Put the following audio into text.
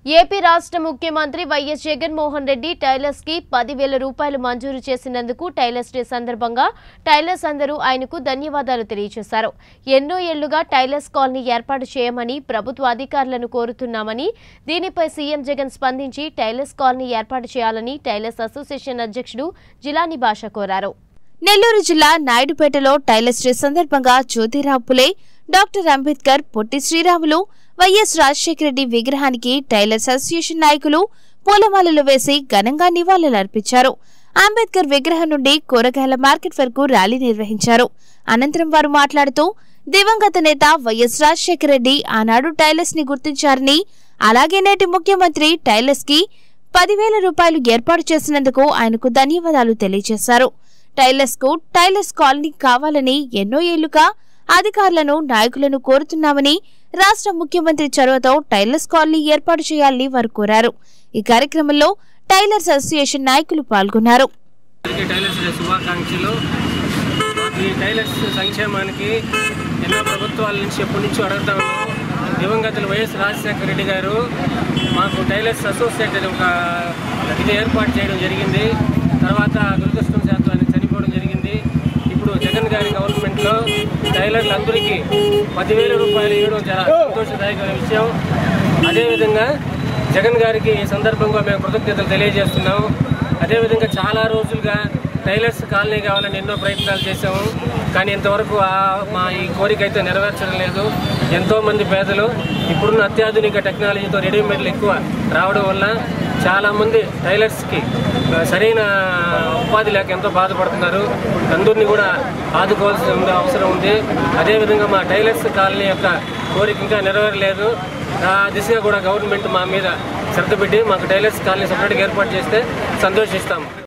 AP రాష్ట్ర ముఖ్యమంత్రి YS Jaganmohan Reddy tailors కి పదివేల రూపాయలు మంజూరు చేసినందుకు టైలర్స్ డే సందర్భంగా టైలర్స్ అందరూ ఆయనకు ధన్యవాదాలు తెలియజేశారు ఎన్నో ఏళ్లుగా టైలర్స్ కాలనీ ఏర్పాటు చేయమని ప్రభుత్వ అధికారులను కోరుతున్నామని దీనిపై సీఎం జగన్ స్పందించి టైలర్స్ కాలనీ ఏర్పాటు చేయాలని టైలర్స్ అసోసియేషన్ అధ్యక్షుడు జిలాని భాష కోరారు నెల్లూరు జిల్లా నాయుడుపేటలో టైలర్స్ డే సందర్భంగా జ్యోతిరావు పులే డాక్టర్ అంబేద్కర్ పొట్టి శ్రీరాములు వైఎస్ రాజశేఖర రెడ్డి విగ్రహానికి టైలర్స్ అసోసియేషన్ నాయకులు పూలమాలలు వేసి ఘనంగా నివాళులర్పించారు అంబేద్కర్ విగ్రహం నుండి కూరగాయల మార్కెట్ వరకు ర్యాలీ నిర్వహించారు అనంతరం వారు మాట్లాడుతూ దివంగత నేత వైఎస్ రాజశేఖర రెడ్డి ఆనాడు టైలర్స్ ని గుర్తించారని అలాగే నేటి ముఖ్యమంత్రి టైలర్స్ కి పదివేల రూపాయలు ఏర్పాటు చేసినందుకు ఆయనకు ధన్యవాదాలు తెలియజేశారు టైలర్స్ కు టైలర్స్ కాలనీ కావాలని ఎన్నో ఏళ్లుగా అధికారులను నాయకులను కోరుతున్నామని రాష్ట్ర ముఖ్యమంత్రి చొరవతో టైలర్స్ కాలనీ ఏర్పాటు చేయాలని వారు కోరారు ఈ కార్యక్రమంలో టైలర్స్ అసోసియేషన్ నాయకులు పాల్గొన్నారు అందరికీ టైలర్స్ డే శుభాకాంక్షలు ఈ టైలర్స్ సంక్షేమానికి ఎన్నో ప్రభుత్వాల నుంచి ఎప్పటి నుంచో అడుగుతా ఉన్నాం దివంగతులు వైఎస్ రాజశేఖర రెడ్డి గారు మాకు టైలర్స్ అసోసియేట్ అని ఒక ఇది ఏర్పాటు చేయడం జరిగింది తర్వాత దురదృష్టం శాతం ఆయన చనిపోవడం జరిగింది ఇప్పుడు జగన్ గారి గవర్నమెంట్లో టైలర్లందరికీ పదివేల రూపాయలు ఇవ్వడం చాలా సంతోషదాయకమైన విషయం అదేవిధంగా జగన్ గారికి ఈ సందర్భంగా మేము కృతజ్ఞతలు తెలియజేస్తున్నాం అదేవిధంగా చాలా రోజులుగా టైలర్స్ కాలనీ కావాలని ఎన్నో ప్రయత్నాలు చేశాము కానీ ఇంతవరకు ఆ- మా ఈ కోరిక అయితే నెరవేర్చడం లేదు ఎంతోమంది పేదలు ఇప్పుడున్న అత్యాధునిక టెక్నాలజీతో రెడీమేడ్లు ఎక్కువ రావడం వల్ల చాలామంది టైలర్స్కి ఆ, సరైన ఉపాధి లేక ఎంతో బాధపడుతున్నారు అందరినీ కూడా ఆదుకోవాల్సిన ఉంది- అవసరం ఉంది అదేవిధంగా మా టైలర్స్ కాలనీ యొక్క కోరిక ఇంకా నెరవేరలేదు ఆ దిశగా కూడా గవర్నమెంట్ మా మీద శ్రద్ధ పెట్టి మాకు టైలర్స్ కాలనీ సపరేట్గా ఏర్పాటు చేస్తే సంతోషిస్తాము